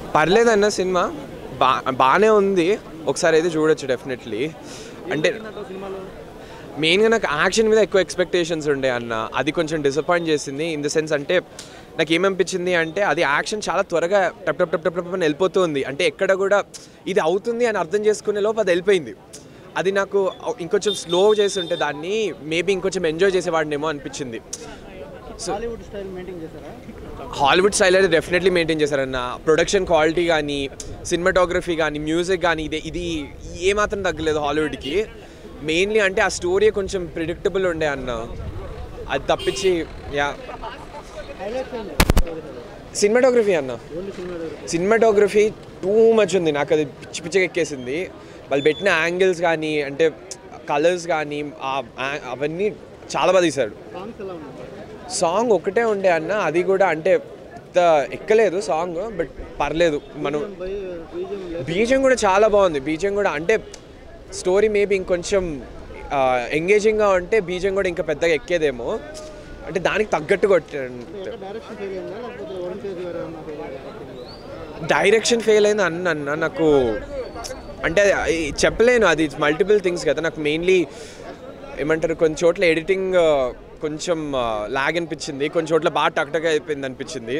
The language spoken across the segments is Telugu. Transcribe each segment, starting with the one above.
పర్లేదన్న సినిమా బా బాగానే ఉంది ఒకసారి అయితే చూడొచ్చు డెఫినెట్లీ అంటే మెయిన్గా నాకు యాక్షన్ మీద ఎక్కువ ఎక్స్పెక్టేషన్స్ ఉండే అన్న అది కొంచెం డిసప్పాయింట్ చేసింది ఇన్ ద సెన్స్ అంటే నాకు ఏమనిపించింది అంటే అది యాక్షన్ చాలా త్వరగా టప్ టప్ టప్ టప్ టప్ అని వెళ్ళిపోతుంది అంటే ఎక్కడ కూడా ఇది అవుతుంది అని అర్థం చేసుకునే లోపు అది వెళ్ళిపోయింది అది నాకు ఇంకొంచెం స్లో చేసి ఉంటే దాన్ని మేబీ ఇంకొంచెం ఎంజాయ్ చేసేవాడినేమో అనిపించింది సో హాలీవుడ్ స్టైల్ మెయింటైన్ చేశారా హాలీవుడ్ స్టైల్ అయితే డెఫినెట్లీ మెయింటైన్ చేశారన్న ప్రొడక్షన్ క్వాలిటీ కానీ సినిమాటోగ్రఫీ కానీ మ్యూజిక్ కానీ ఇది ఇది ఏమాత్రం తగ్గలేదు హాలీవుడ్కి మెయిన్లీ అంటే ఆ స్టోరీ కొంచెం ప్రిడిక్టబుల్ ఉండే అన్న అది తప్పించి యా హైలైట్స్ ఏంటి సినిమాటోగ్రఫీ అన్న only cinema cinematography too much ఉంది నాకు అది పిచ్చి పిచ్చిగా ఎక్కేసింది వాళ్ళు పెట్టిన యాంగిల్స్ కానీ అంటే కలర్స్ కానీ ఆ- ఆ- అవన్నీ చాలా బాగా తీశాడు సాంగ్స్ ఎలా ఉన్నాయి సాంగ్ ఒకటే ఉండే అన్న అది కూడా అంటే పెద్ద ఎక్కలేదు సాంగ్ బట్ పర్లేదు మనం బై బీజియం లేదు బీజం కూడా చాలా బాగుంది బీజం కూడా అంటే స్టోరీ మేబీ ఇంకొంచెం ఎంగేజింగ్గా ఉంటే బీజం కూడా ఇంకా పెద్దగా ఎక్కేదేమో అంటే దానికి తగ్గట్టు కొట్టాడు ఎక్కడ డైరెక్షన్ ఫెయిల్ అయిందా లేకపోతే వరుణ్ తేజ్ గారు ఏమన్నా fail అయ్యారా? డైరెక్షన్ ఫెయిల్ అయింది అన్న అన్న నాకు అంటే అది చెప్పలేను అది మల్టిపుల్ థింగ్స్ కదా నాకు మెయిన్లీ ఏమంటారు కొన్ని చోట్ల ఎడిటింగ్ కొంచెం లాగ్ అనిపించింది కొన్ని చోట్ల బాగా టక్టక్ అయిపోయింది అనిపించింది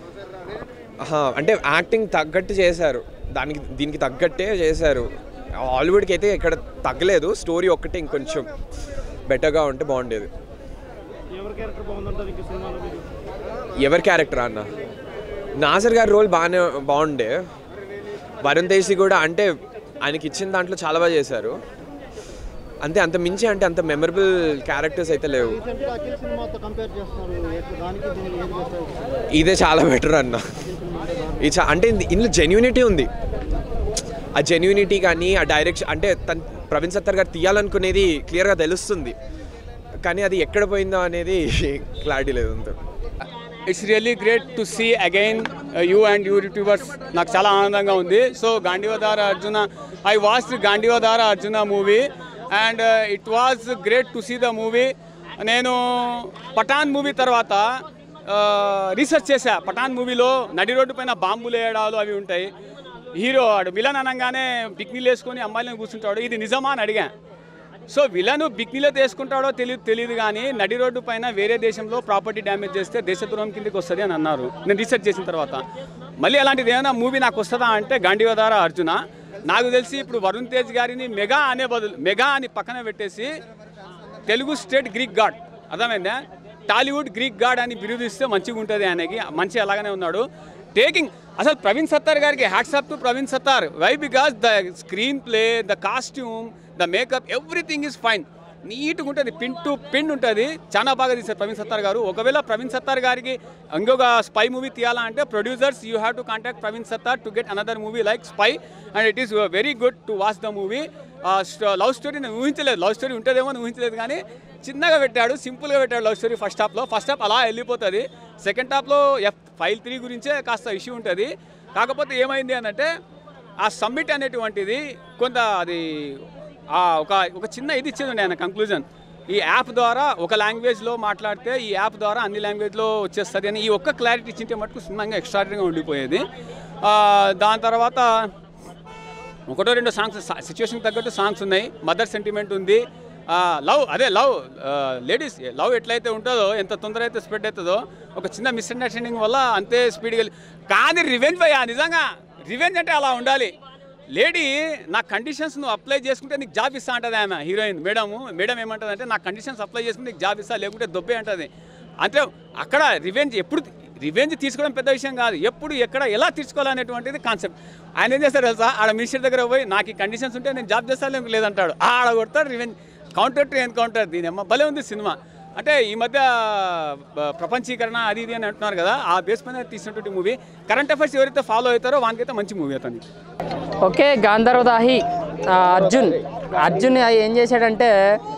ఆహా, అంటే యాక్టింగ్ తగ్గట్టు చేశారు దానికి దీనికి తగ్గట్టే చేశారు హాలీవుడ్కి అయితే ఇక్కడ తగ్గలేదు స్టోరీ ఒక్కటే ఇంకొంచెం బెటర్గా ఉంటే బాగుండేది ఎవరి క్యారెక్టర్ బాగుందంటారు ఇంక సినిమాలో మీరు ఎవరి క్యారెక్టర్ అన్న నాసర్ గారి రోల్ బాగానే బాగుండే వరుణ్ తేజీ కూడా అంటే ఆయనకి ఇచ్చిన దాంట్లో చాలా బాగా చేశారు అంతే అంత మించి అంటే అంత మెమరబుల్ క్యారెక్టర్స్ అయితే లేవు రీసెంట్గా అఖిల్ సినిమాతో కంపేర్ చేస్తున్నారు ఎట్లా దానికి దీనికి ఏది బెస్ట్ ఇదే చాలా బెటర్ అన్న ఇది చా- అంటే ఇంది- ఇందులో జెన్యూనిటీ ఉంది ఆ జెన్యూనిటీ కానీ ఆ డైరెక్షన్ అంటే తను ప్రవీణ్ సత్తర్ గారు తీయాలనుకునేది క్లియర్గా తెలుస్తుంది కానీ అది ఎక్కడ పోయిందో అనేది క్లారిటీ లేదు అంతే it's really great to see again you and you YouTubers నాకు చాలా ఆనందంగా ఉంది so Gandeevadhari Arjuna I watch Gandeevadhari Arjuna movie and it was great to see the movie నేను పఠాన్ మూవీ తర్వాత రీసెర్చ్ చేశా పఠాన్ మూవీలో నడి రోడ్డు పైన బాంబులు వేయడాలు అవి ఉంటాయి హీరో వాడు విలన్ అనగానే బిక్నీలు వేసుకొని అమ్మాయిలను కూర్చుంటాడు ఇది నిజమా అని అడిగా సో విలను బిక్నీలో తీసుకుంటాడో తెలియదు తెలియదు కానీ నడి రోడ్డు పైన వేరే దేశంలో ప్రాపర్టీ డ్యామేజ్ చేస్తే దేశద్రోహం కిందకి వస్తుంది అని అన్నారు నేను రీసెర్చ్ చేసిన తర్వాత మళ్ళీ అలాంటిది ఏమైనా మూవీ నాకు వస్తుందా అంటే గాంధీవధార అర్జున నాకు తెలిసి ఇప్పుడు వరుణ్ తేజ్ గారిని మెగా అనే బదులు మెగా అని పక్కన పెట్టేసి తెలుగు స్టేట్ గ్రీక్ గాడ్ అర్థమైందా టాలీవుడ్ గ్రీక్ గాడ్ అని బిరుదిస్తే మంచిగా ఉంటుంది ఆయనకి మంచి అలాగనే ఉన్నాడు టేకింగ్ అసలు ప్రవీణ్ సత్తార్ గారికి hats off to Praveen Sattaru why because the screenplay the costume the makeup everything is fine నీట్గా ఉంటుంది పిన్ టు పిన్ ఉంటుంది చాలా బాగా తీశారు ప్రవీణ్ సత్తార్ గారు ఒకవేళ ప్రవీణ్ సత్తార్ గారికి ఇంకొక స్పై మూవీ తీయాలంటే producers you have to contact Praveen Sattaru to get another movie like spy and it is very good to watch the movie love story నేను ఊహించలేదు లవ్ స్టోరీ ఉంటుందేమో అని ఊహించలేదు కానీ చిన్నగా పెట్టాడు సింపుల్గా పెట్టాడు లవ్ స్టోరీ ఫస్ట్ హాఫ్లో ఫస్ట్ హాఫ్ అలా వెళ్ళిపోతుంది సెకండ్ హాఫ్లో ఎఫ్ ఫైల్ త్రీ గురించే కాస్త ఇష్యూ ఉంటుంది కాకపోతే ఏమైంది అని అంటే ఆ సబ్మిట్ అనేటువంటిది కొంత అది ఆ ఒక ఒక చిన్న ఇది ఇచ్చేది ఉండే ఆయన కంక్లూజన్ ఈ యాప్ ద్వారా ఒక లాంగ్వేజ్లో మాట్లాడితే ఈ యాప్ ద్వారా అన్ని లాంగ్వేజ్లో వచ్చేస్తుంది అని ఈ ఒక్క క్లారిటీ ఇచ్చింటే మటుకు సినిమాగా ఎక్స్ట్రాడినరీగా ఉండిపోయేది ఆ, దాని తర్వాత ఒకటో రెండో సాంగ్స్ సిచ్యువేషన్ తగ్గట్టు సాంగ్స్ ఉన్నాయి మదర్ సెంటిమెంట్ ఉంది లవ్ అదే లవ్ లేడీస్ లవ్ ఎట్లయితే ఉంటుందో ఎంత తొందర అయితే స్ప్రెడ్ అవుతుందో ఒక చిన్న మిస్అండర్స్టాండింగ్ వల్ల అంతే స్పీడ్గా కానీ రివెంజ్ భయ్యా నిజంగా రివెంజ్ అంటే అలా ఉండాలి లేడీ నా కండిషన్స్ నువ్వు అప్లై చేసుకుంటే నీకు జాబ్ ఇస్తా అంటది ఆమె హీరోయిన్ మేడం మేడం ఏమంటుంది అంటే నా కండిషన్స్ అప్లై చేసుకుంటే నీకు జాబ్ ఇస్తా లేకుంటే దొబ్బే అంటది అంటే అక్కడ రివెంజ్ ఎప్పుడు రివెంజ్ తీసుకోవడం పెద్ద విషయం కాదు ఎప్పుడు ఎక్కడ ఎలా తీర్చుకోవాలనేటువంటిది కాన్సెప్ట్ ఆయన ఏం చేస్తారు తెలుసా ఆడ మినిస్టర్ దగ్గర పోయి నాకు ఈ కండిషన్స్ ఉంటే నేను జాబ్ చేస్తాను లేదంటాడు ఆడ కొడతాడు రివెంజ్ కౌంటర్ టు ఎన్కౌంటర్ దీని అమ్మ భలే ఉంది సినిమా అంటే ఈ మధ్య బ- ప్రపంచీకరణ అది ఇది అని అంటున్నారు కదా ఆ బేస్ మీద తీసినటువంటి మూవీ కరెంట్ అఫైర్స్ ఎవరైతే ఫాలో అవుతారో వానికైతే మంచి మూవీ అతనికి ఓకే గాంధర్వదాహి ఆ, అర్జున్ అర్జున్ ఏం చేశాడంటే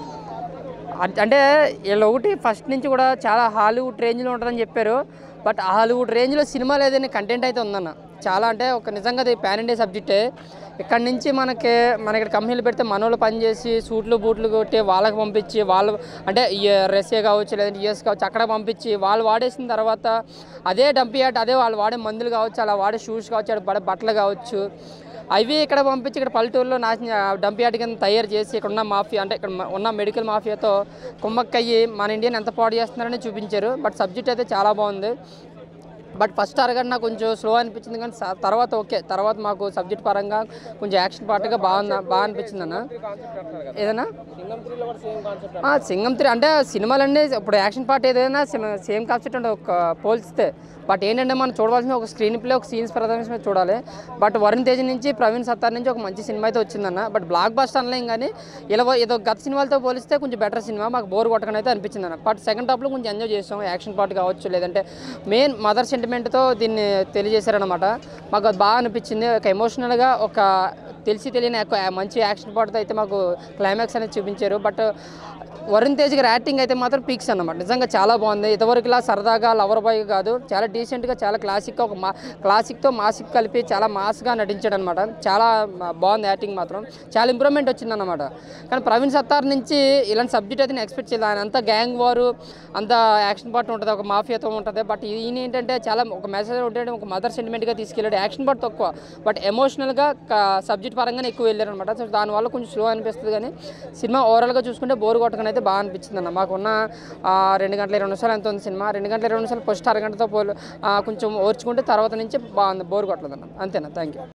అర్- అంటే వీళ్ళు ఒకటి ఫస్ట్ నుంచి కూడా చాలా హాలీవుడ్ రేంజ్లో ఉంటుందని చెప్పారు బట్ హాలీవుడ్ రేంజ్లో సినిమా లేదని కంటెంట్ అయితే ఉందన్న చాలా అంటే ఒక నిజంగా అది ప్యాన్ ఇండియా సబ్జెక్టే ఇక్కడ నుంచి మనకి మన ఇక్కడ కంపెనీలు పెడితే మనోళ్ళు పనిచేసి సూట్లు బూట్లు కొట్టి వాళ్ళకి పంపించి వాళ్ళు అంటే రెస్ఏ కావచ్చు లేదంటే యూఎస్ కావచ్చు అక్కడ పంపించి వాళ్ళు వాడేసిన తర్వాత అదే డంప్ యార్డ్ అదే వాళ్ళు వాడే మందులు కావచ్చు అలా వాడే షూస్ కావచ్చు అక్కడ వాడే బట్టలు కావచ్చు అవి ఇక్కడ పంపించి ఇక్కడ పల్లెటూరులో నాశనం డంప్ యార్డ్ కింద తయారు చేసి ఇక్కడ ఉన్న మాఫియా అంటే ఇక్కడ ఉన్న మెడికల్ మాఫియాతో కుమ్మక్కయ్యి మన ఇండియాని ఎంత పాడు చేస్తున్నారని చూపించారు బట్ సబ్జెక్ట్ అయితే చాలా బాగుంది బట్ ఫస్ట్ అరగంట నాకు కొంచెం స్లో అనిపించింది కానీ స- తర్వాత ఓకే తర్వాత మాకు సబ్జెక్ట్ పరంగా కొంచెం యాక్షన్ పార్ట్గా బాగుంది బాగా అనిపించింది అన్న ఏదైనా ఆ, సింగం త్రీ అంటే సినిమాలన్నీ ఇప్పుడు యాక్షన్ పార్ట్ ఏదైనా సేమ్ కాన్సెప్ట్ అంటే ఒక పోల్చితే బట్ ఏంటంటే మనం చూడవలసిన ఒక స్క్రీన్ ప్లే ఒక సీన్స్ ప్రదర్శన మీద చూడాలి బట్ వరుణ్ తేజ్ నుంచి ప్రవీణ్ సత్తార్ నుంచి ఒక మంచి సినిమా అయితే వచ్చిందన్న బట్ బ్లాక్ బస్టర్ అనలేం కానీ ఇలా ఏదో గత సినిమాలతో పోలిస్తే కొంచెం బెటర్ సినిమా మాకు బోర్ కొట్టకని అయితే అనిపించింది అన్న బట్ సెకండ్ హాఫ్లో కొంచెం ఎంజాయ్ చేసాం యాక్షన్ పార్ట్ కావచ్చు లేదంటే మెయిన్ మదర్ సెంటిమెంట్తో దీన్ని తెలియజేశారనమాట మాకు అది బాగా అనిపించింది ఒక ఎమోషనల్గా ఒక తెలిసి తెలియని ఒక మంచి యాక్షన్ పార్ట్తో అయితే మాకు క్లైమాక్స్ అనేది చూపించారు బట్ వరుణ్ తేజ్ గారి యాక్టింగ్ అయితే మాత్రం పీక్స్ అన్నమాట నిజంగా చాలా బాగుంది ఇంతవరకులా సరదాగా లవర్ బాయ్ కాదు చాలా డీసెంట్గా చాలా క్లాసిక్గా ఒక మా క్లాసిక్తో మాసిక్ కలిపి చాలా మాస్గా నటించాడు అనమాట చాలా మా- బాగుంది యాక్టింగ్ మాత్రం చాలా ఇంప్రూవ్మెంట్ వచ్చిందన్నమాట కానీ ప్రవీణ్ సత్తార్ నుంచి ఇలాంటి సబ్జెక్ట్ అయితే నేను ఎక్స్పెక్ట్ చేయలేదు ఆయన అంతా గ్యాంగ్ వారు అంత యాక్షన్ పార్ట్ ఉంటుంది ఒక మాఫియాతో ఉంటుంది బట్ ఈయన ఏంటంటే చాలా ఒక మెసేజ్ ఉంటే ఒక మదర్ సెంటిమెంట్గా తీసుకెళ్ళాడు యాక్షన్ పార్ట్ తక్కువ బట్ ఎమోషనల్గా సబ్జెక్ట్ పరంగానే ఎక్కువ వెళ్ళారు అనమాట సో దానివల్ల కొంచెం స్లో అనిపిస్తుంది కానీ సినిమా ఓవరాల్గా చూసుకుంటే బోర్ కొట్టకని అయితే బాగా అనిపించింది అన్న మాకున్న ఆ, రెండు గంటల ఇరవై నిమిషాలు ఎంత ఉంది సినిమా రెండు గంటల ఇరవై నిమిషాలు ఫస్ట్ అరగంటతో పోలు ఆ, కొంచెం ఓర్చుకుంటే తర్వాత నుంచి బాగుంది బోర్ కొట్టలేదు అన్న అంతేనా థ్యాంక్ యూ